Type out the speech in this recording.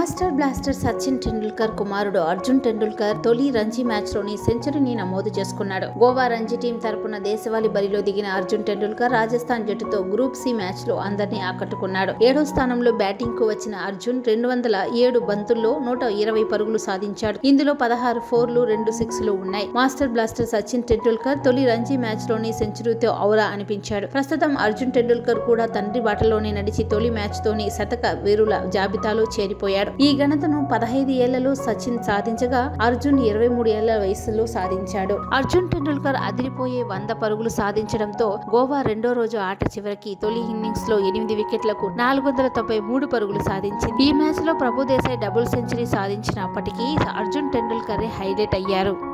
master blaster Sachin Tendulkar కుమారుడు అర్జున్ టెండూల్కర్ తొలి Ranji match లోని సెంచరీని నమోదు చేసుకున్నాడు గోవా రంజీ టీం తరపున దేశవాళీ బరిలో దిగిన అర్జున్ టెండూల్కర్ రాజస్థాన్ జట్టుతో గ్రూప్ సి మ్యాచ్ లో అందరినీ ఆకట్టుకున్నాడు ఏడో స్థానంలో బ్యాటింగ్ కు వచ్చిన అర్జున్ రెండు వందల ఏడు బంతుల్లో నూట ఇరవై పరుగులు సాధించాడు ఇందులో పదహారు ఫోర్లు రెండు సిక్స్లు ఉన్నాయి మాస్టర్ బ్లాస్టర్ సచిన్ టెండూల్కర్ తొలి రంజీ మ్యాచ్ లోని సెంచరీతో ఔరా అనిపించాడు ప్రస్తుతం అర్జున్ టెండూల్కర్ కూడా తండ్రి బాటలోనే నడిచి తొలి మ్యాచ్ తోని శతక వీరుల జాబితాలో చేరిపోయాడు ఈ ఘనతను పదహైదు ఏళ్లలో సచిన్ సాధించగా అర్జున్ ఇరవై మూడు ఏళ్ల వయసులో సాధించాడు అర్జున్ టెండూల్కర్ అదిరిపోయే వంద పరుగులు సాధించడంతో గోవా రెండో రోజు ఆట చివరికి తొలి ఇన్నింగ్స్ లో ఎనిమిది వికెట్లకు నాలుగు వందల తొంభై మూడు పరుగులు సాధించింది ఈ మ్యాచ్ లో ప్రభు దేశాయ్ డబుల్ సెంచరీ సాధించినప్పటికీ అర్జున్ టెండూల్కర్ హైలైట్ అయ్యారు